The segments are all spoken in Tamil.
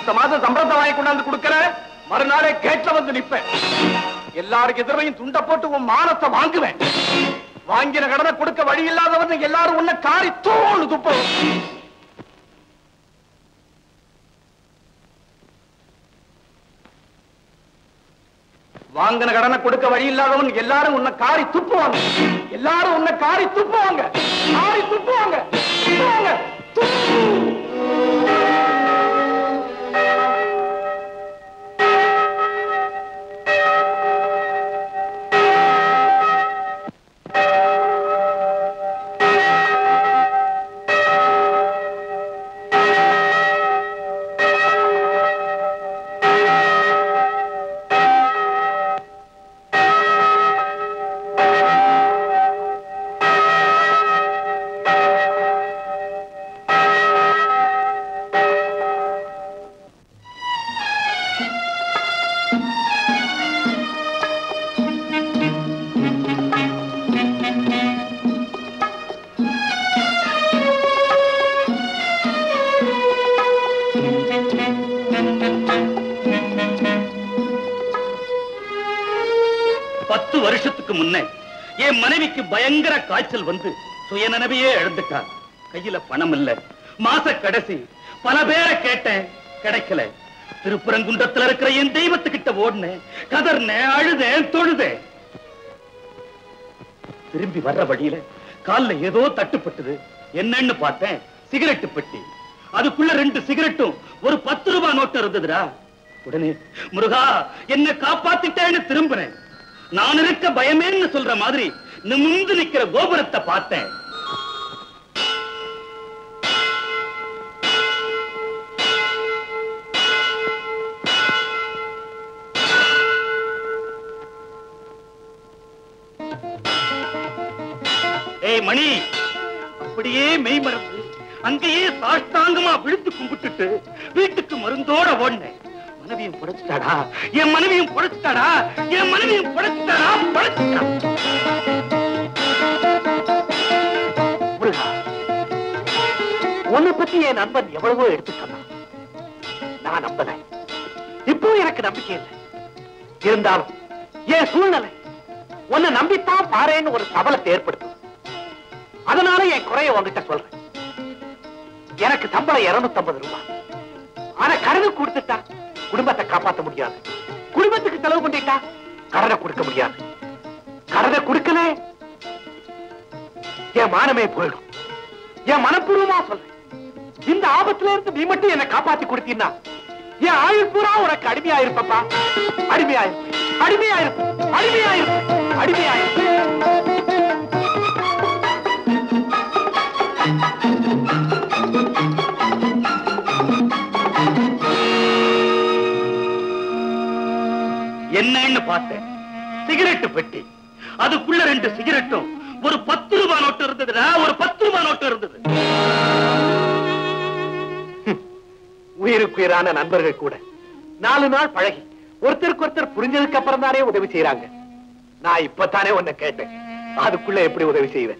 மாச மாசம் சம்பளத்தை வாங்கி கொண்டாந்து கொடுக்கற மறுநாளே கேட்ல வந்து நிப்பேன் எல்லாருக்கு எதிரையும் துண்ட போட்டு உன் மானத்தை வாங்குவேன் வாங்கின கடனை கொடுக்க வழி இல்லாதவன் எல்லாரும் உன்னை காரி தூள் துப்போம் வாங்கின கடனை கொடுக்க வழி இல்லாதவன் எல்லாரும் உன்னை காரி துப்புவாங்க எல்லாரும் உன்னை காரி துப்புவாங்க காரி துப்புவாங்க துப்புவாங்க துப்பு. பத்து வருஷத்துக்கு முன்னே என் மனைவிக்கு பயங்கர காய்ச்சல் வந்து சுயநனவையே இழந்துட்டா கையில பணம் இல்ல மாச கடைசி பல பேரை கேட்டேன் கிடைக்கல திருப்பரங்குன்றத்துல இருக்கிற என் தெய்வத்துக்கிட்ட ஓடினேன் கதர்னேன் அழுதேன் தொழுதேன் திரும்பி வர்ற வழியில கால்ல ஏதோ தட்டுப்பட்டது என்னன்னு பார்த்தேன் சிகரெட்டு பெட்டி அதுக்குள்ள ரெண்டு சிகரெட்டும் ஒரு பத்து ரூபாய் நோட்டு இருந்ததுடா உடனே முருகா என்ன காப்பாத்திட்டேன்னு திரும்பினேன் நான் இருக்க பயமேன்னு சொல்ற மாதிரி நிமிர்ந்து நிக்கிற கோபுரத்தை பார்த்தேன் ஏய் மணி அப்படியே மெய் மறந்து அங்கேயே சாஷ்டாங்கமா விழுந்து கும்பிட்டுட்டு வீட்டுக்கு மருந்தோட ஓடினேன் மனைவியும் புடைச்சிட்டாடா என் மனைவியும் புடைச்சிட்டாடா என் மனைவியும் புடைச்சிட்டாடா புடைச்சிட்டா முருகா உன்னை பத்தி என் நண்பன் எவ்வளவோ எடுத்து சொன்னான் நான் நம்பல இப்போ எனக்கு நம்பிக்கை இல்லை இருந்தாலும் என் சூழ்நிலை உன்னை நம்பித்தான் பாரேன்னு ஒரு சபலத்தை ஏற்படுத்தும் அதனால என் குறைய உன்கிட்ட சொல்றேன் எனக்கு சம்பளம் 250 ரூபாய் ஆனா கடனை கொடுத்துட்டா குடும்பத்தை காப்பாத்த முடியாது குடும்பத்துக்கு செலவு பண்ணிட்டா கடனை கொடுக்க முடியாது கடனை கொடுக்கல என் மானமே போயிடும் என் மனப்பூர்வமா சொல்றேன் இந்த ஆபத்துல இருந்து நீ மட்டும் என்னை காப்பாத்தி கொடுத்தீன்னா என் ஆயுள் பூரா உனக்கு அடிமையா இருப்பப்பா அடிமையா இருப்பேன் அடிமையா இருப்பேன் அடிமையா இருப்பேன் அடிமையா இருப்பேன் என்னன்னு பார்த்தேன் சிகரெட்டு பெட்டி அதுக்குள்ள ரெண்டு சிகரெட்டும் ஒரு பத்து ரூபாய் நோட்டு இருந்ததுடா ஒரு பத்து ரூபாய் நோட்டு இருந்தது உயிருக்குயிரான நண்பர்கள் கூட நாலு நாள் பழகி ஒருத்தருக்கு ஒருத்தர் புரிஞ்சதுக்கு அப்புறம் தானே உதவி செய்யறாங்க நான் இப்பதானே உன்னை கேட்டேன் அதுக்குள்ள எப்படி உதவி செய்வேன்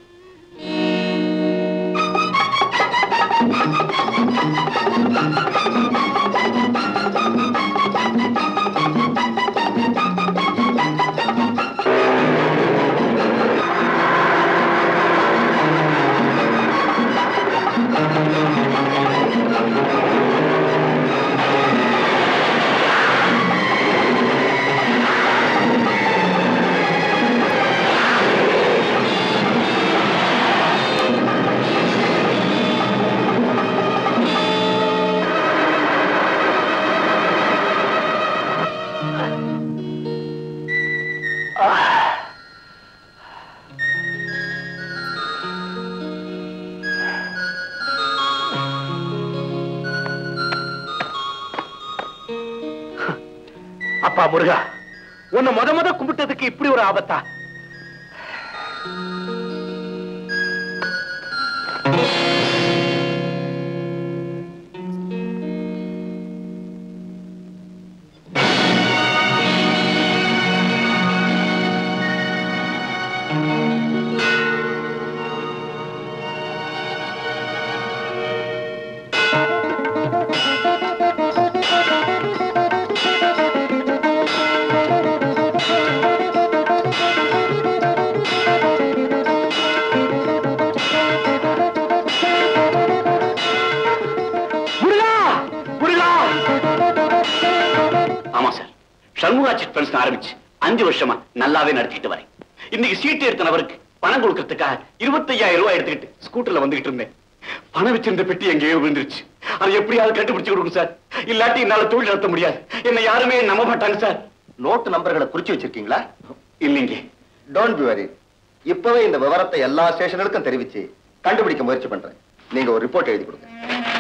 அப்பா முருகா உன்னை முத முத கும்பிட்டதுக்கு இப்படி ஒரு ஆபத்தா சண்முகா சிட் ஃபண்ட்ஸ் ஆரம்பிச்சு அஞ்சு வருஷமா நல்லாவே நடத்திட்டு வரேன் இன்னைக்கு சீட்டு எடுத்த நபருக்கு பணம் கொடுக்கறதுக்காக இருபத்தையாயிரம் ரூபாய் எடுத்துக்கிட்டு ஸ்கூட்டர்ல வந்துகிட்டு இருந்தேன் பணம் வச்சிருந்த பெட்டி எங்கேயோ விழுந்துருச்சு அதை எப்படியாவது கண்டுபிடிச்சு கொடுங்க சார் இல்லாட்டி என்னால தொழில் நடத்த முடியாது என்ன யாருமே நம்ப மாட்டாங்க சார் நோட்டு நம்பர்களை குறிச்சு வச்சிருக்கீங்களா இல்லைங்க டோன்ட் பி வரி இப்பவே இந்த விவரத்தை எல்லா ஸ்டேஷனுக்கும் தெரிவிச்சு கண்டுபிடிக்க முயற்சி பண்றேன் நீங்க ஒரு ரிப்போர்ட் எழுதி கொடுங்க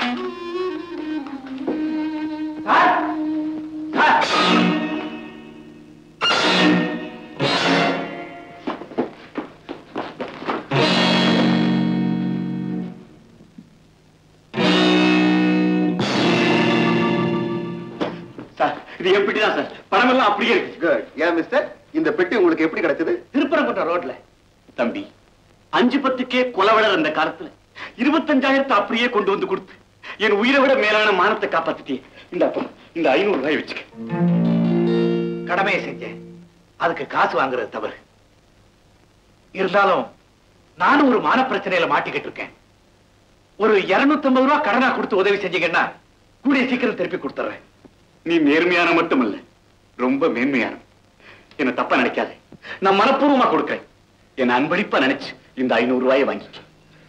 சார் இது என் பெட்டி தான் சார் பணம் எல்லாம் அப்படியே இருக்கு குட் ஏன் மிஸ்டர் இந்த பெட்டி உங்களுக்கு எப்படி கிடைச்சது திருப்பரங்குன்றம் ரோட்ல தம்பி அஞ்சு பத்துக்கே கொலவளர் அந்த காலத்துல இருபத்தஞ்சாயிரத்தை அப்படியே கொண்டு வந்து கொடுத்து என் உயிரை விட மேலான மானத்தை காப்பாத்திட்டே இந்த அப்பா இந்த ஐநூறு ரூபாய் வச்சுக்க கடமையை செஞ்சேன் அதுக்கு காசு வாங்குறது தவறு இருந்தாலும் நானும் ஒரு மான பிரச்சனையில மாட்டிக்கிட்டு இருக்கேன் ஒரு 250 ரூபாய் கடனா கொடுத்து உதவி செஞ்சீங்கன்னா கூடிய சீக்கிரம் திருப்பி கொடுத்துறேன் நீ நேர்மையான மட்டுமல்ல ரொம்ப மேன்மையான என்ன தப்பா நினைக்காத நான் மனப்பூர்வமா கொடுக்கிறேன் என்ன அன்பளிப்பா நினைச்சு இந்த ஐநூறு ரூபாயை வாங்கிக்க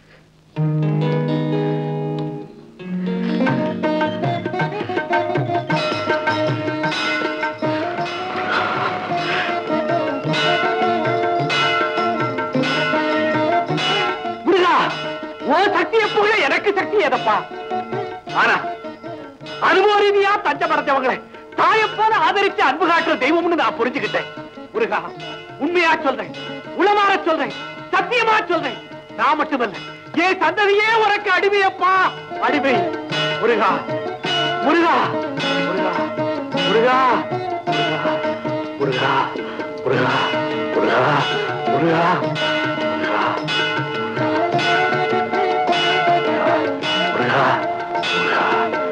முருகா உன் சக்தியை போல எனக்கு சக்தி எதப்பா ஆனா அனுபவ ரீதியா தஞ்ச மறைச்சவங்களை தாயை போல ஆதரிச்சு அன்பு காட்டுற தெய்வம்னு நான் புரிஞ்சுக்கிட்டேன் முருகா உண்மையா சொல்றேன் உளமாற சொல்றேன் சத்தியமா சொல்றேன் நான் மட்டுமல்ல என் சந்ததியே உனக்கு அடிமையப்பா அடிமை முருகா முருகா முருகா முருகா முருகா முருகா முருகா முருகா முருகா முருகா முருகா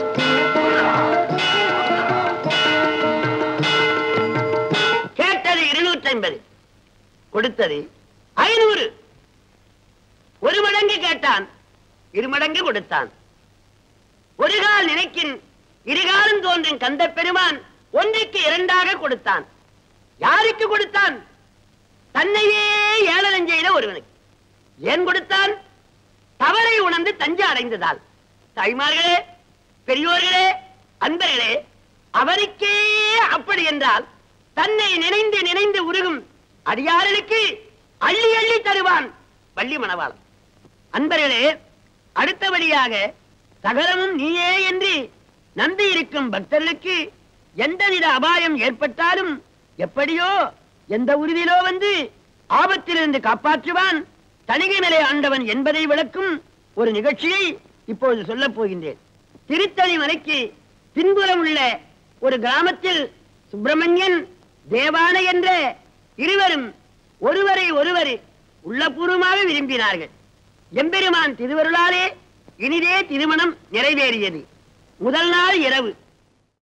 கேட்டது இருநூற்றி ஐம்பது கொடுத்தது ஐநூறு ஒரு மடங்கு கேட்டான் இரு மடங்கு கொடுத்தான் ஒரு கால் நினைக்கின் இருகாலம் தோன்றும் கந்த பெருமான் ஒன்றுக்கு இரண்டாக கொடுத்தான் யாருக்கு கொடுத்தான் தன்னையே ஏளனம் செய்த ஒருவனுக்கு ஏன் கொடுத்தான் தவறை உணர்ந்து தஞ்சை அடைந்ததால் தாய்மார்களே பெரியோர்களே அன்பர்களே அவருக்கே அப்படி என்றால் தன்னை நினைந்து நினைந்து உருகும் அடியார்களுக்கு அள்ளி அள்ளி தருவான் வள்ளி மணவாளன் அன்பர்களே அடுத்தபடியாக சகலமும் நீயே என்று நம்பி இருக்கும் பக்தர்களுக்கு எந்தவித அபாயம் ஏற்பட்டாலும் எப்படியோ எந்த உறுதியிலோ வந்து ஆபத்திலிருந்து காப்பாற்றுவான் தணிகை நிலை ஆண்டவன் என்பதை விளக்கும் ஒரு நிகழ்ச்சியை இப்போது சொல்லப் போகின்றேன் திருத்தணி மலைக்கு பின்புறம் உள்ள ஒரு கிராமத்தில் சுப்பிரமணியன் தேவான என்ற இருவரும் ஒருவரை ஒருவர் உள்ளபூர்வமாக விரும்பினார்கள் எம்பெருமான் திருவருளாலே இனிதே திருமணம் நிறைவேறியது முதல் நாள் இரவு